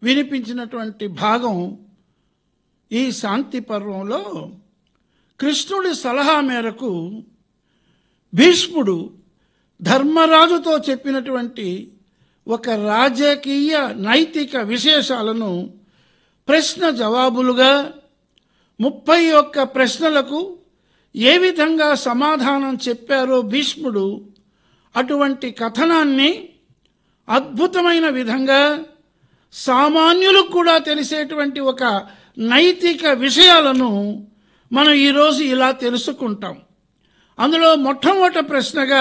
వినిపించినటువంటి భాగం ఈ శాంతి పర్వంలో కృష్ణుడి సలహా మేరకు భీష్ముడు ధర్మరాజుతో చెప్పినటువంటి ఒక రాజకీయ నైతిక విశేషాలను ప్రశ్న జవాబులుగా ముప్పై ఒక్క ప్రశ్నలకు ఏ విధంగా సమాధానం చెప్పారో భీష్ముడు అటువంటి కథనాన్ని అద్భుతమైన విధంగా సామాన్యులకు కూడా తెలిసేటువంటి ఒక నైతిక విషయాలను మనం ఈరోజు ఇలా తెలుసుకుంటాం అందులో మొట్టమొదటి ప్రశ్నగా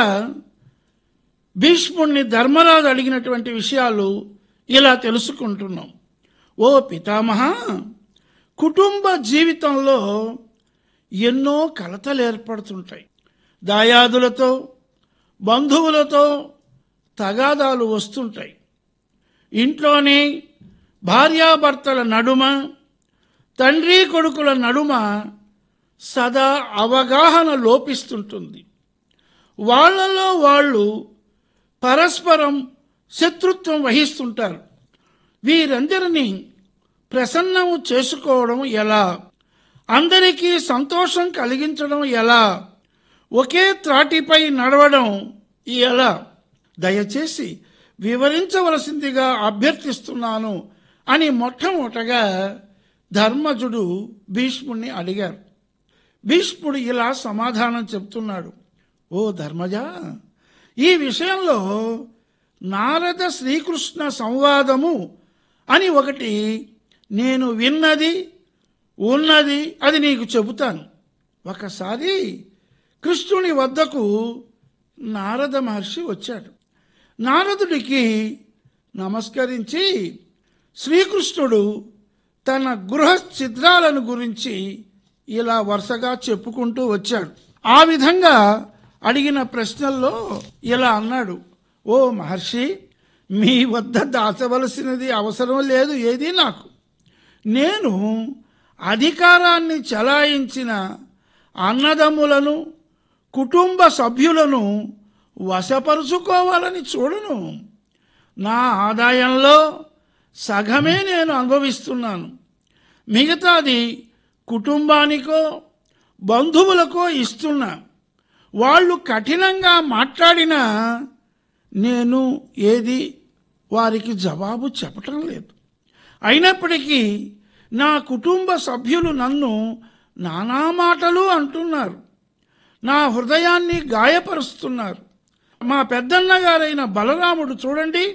భీష్ముడిని ధర్మరాజు అడిగినటువంటి విషయాలు ఇలా తెలుసుకుంటున్నాం ఓ పితామహ కుటుంబ జీవితంలో ఎన్నో కలతలు ఏర్పడుతుంటాయి దాయాదులతో బంధువులతో తగాదాలు వస్తుంటాయి ఇంట్లోని భార్యాభర్తల నడుమ తండ్రి కొడుకుల నడుమ సదా అవగాహన లోపిస్తుంటుంది వాళ్ళలో వాళ్ళు పరస్పరం శత్రుత్వం వహిస్తుంటారు వీరందరినీ ప్రసన్నము చేసుకోవడం ఎలా అందరికీ సంతోషం కలిగించడం ఎలా ఒకే త్రాటిపై నడవడం ఎలా దయచేసి వివరించవలసిందిగా అభ్యర్థిస్తున్నాను అని మొట్టమొదటగా ధర్మజుడు భీష్ముడిని అడిగారు భీష్ముడు ఇలా సమాధానం చెప్తున్నాడు ఓ ధర్మజ ఈ విషయంలో నారద శ్రీకృష్ణ సంవాదము అని ఒకటి నేను విన్నది ఉన్నది అది నీకు చెబుతాను ఒకసారి కృష్ణుని వద్దకు నారద మహర్షి వచ్చాడు నారదుడికి నమస్కరించి శ్రీకృష్ణుడు తన గృహ చిత్రాలను గురించి ఇలా వరుసగా చెప్పుకుంటూ వచ్చాడు ఆ విధంగా అడిగిన ప్రశ్నల్లో ఇలా అన్నాడు ఓ మహర్షి మీ వద్ద దాచవలసినది అవసరం లేదు ఏది నాకు నేను అధికారాన్ని చలాయించిన అన్నదమ్ములను కుటుంబ సభ్యులను వశపరుచుకోవాలని చూడను నా ఆదాయంలో సగమే నేను అనుభవిస్తున్నాను మిగతాది కుటుంబానికో బంధువులకో ఇస్తున్నా వాళ్ళు కఠినంగా మాట్లాడినా నేను ఏది వారికి జవాబు చెప్పటం లేదు అయినప్పటికీ నా కుటుంబ సభ్యులు నన్ను నానా మాటలు అంటున్నారు నా హృదయాన్ని గాయపరుస్తున్నారు మా పెద్దన్న గారైన బలరాముడు చూడండి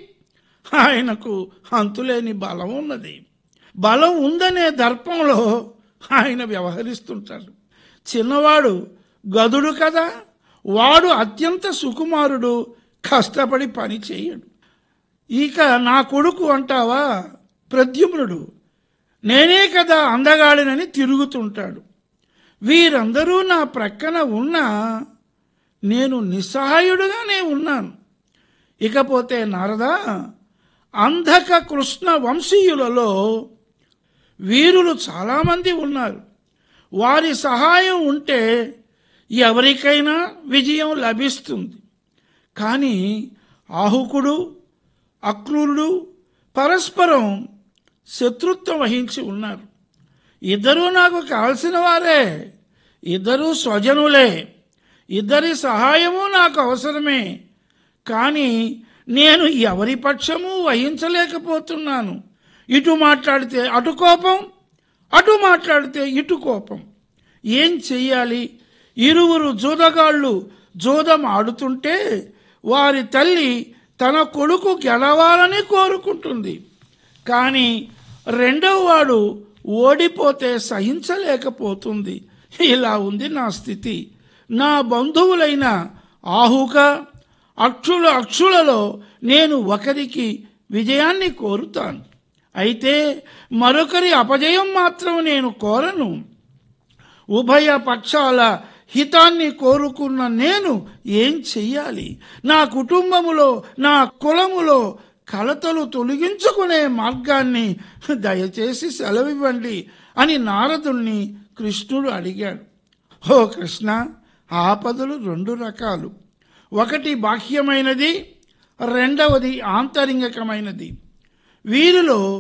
ఆయనకు అంతులేని బలం ఉన్నది బలం ఉందనే దర్పంలో ఆయన వ్యవహరిస్తుంటాడు చిన్నవాడు గదుడు కదా వాడు అత్యంత సుకుమారుడు కష్టపడి పని చేయడు ఇక నా కొడుకు అంటావా ప్రద్యుమ్నుడు నేనే కదా అందగాడినని తిరుగుతుంటాడు వీరందరూ నా ప్రక్కన ఉన్నా నేను నిస్సహాయుడుగానే ఉన్నాను ఇకపోతే నారదా అంధక కృష్ణ వంశీయులలో వీరులు చాలామంది ఉన్నారు వారి సహాయం ఉంటే ఎవరికైనా విజయం లభిస్తుంది కానీ ఆహుకుడు అక్రూరుడు పరస్పరం శత్రుత్వం వహించి ఉన్నారు ఇద్దరూ నాకు కావలసిన వారే ఇద్దరూ స్వజనులే ఇద్దరి సహాయము నాకు అవసరమే కానీ నేను ఎవరి పక్షము వహించలేకపోతున్నాను ఇటు మాట్లాడితే అటు కోపం అటు మాట్లాడితే ఇటు కోపం ఏం చెయ్యాలి ఇరువురు జూదగాళ్ళు జూదం ఆడుతుంటే వారి తల్లి తన కొడుకు గెలవాలని కోరుకుంటుంది కానీ రెండవ వాడు ఓడిపోతే సహించలేకపోతుంది ఇలా ఉంది నా స్థితి నా బంధువులైన ఆహుక అక్షుల అక్షులలో నేను ఒకరికి విజయాన్ని కోరుతాను అయితే మరొకరి అపజయం మాత్రం నేను కోరను ఉభయ పక్షాల హితాన్ని కోరుకున్న నేను ఏం చెయ్యాలి నా కుటుంబములో నా కులములో కలతలు తొలగించుకునే మార్గాన్ని దయచేసి సెలవివ్వండి అని నారదుణ్ణి కృష్ణుడు అడిగాడు ఓ కృష్ణ ఆపదలు రెండు రకాలు ఒకటి బాహ్యమైనది రెండవది ఆంతరింగికమైనది వీరిలో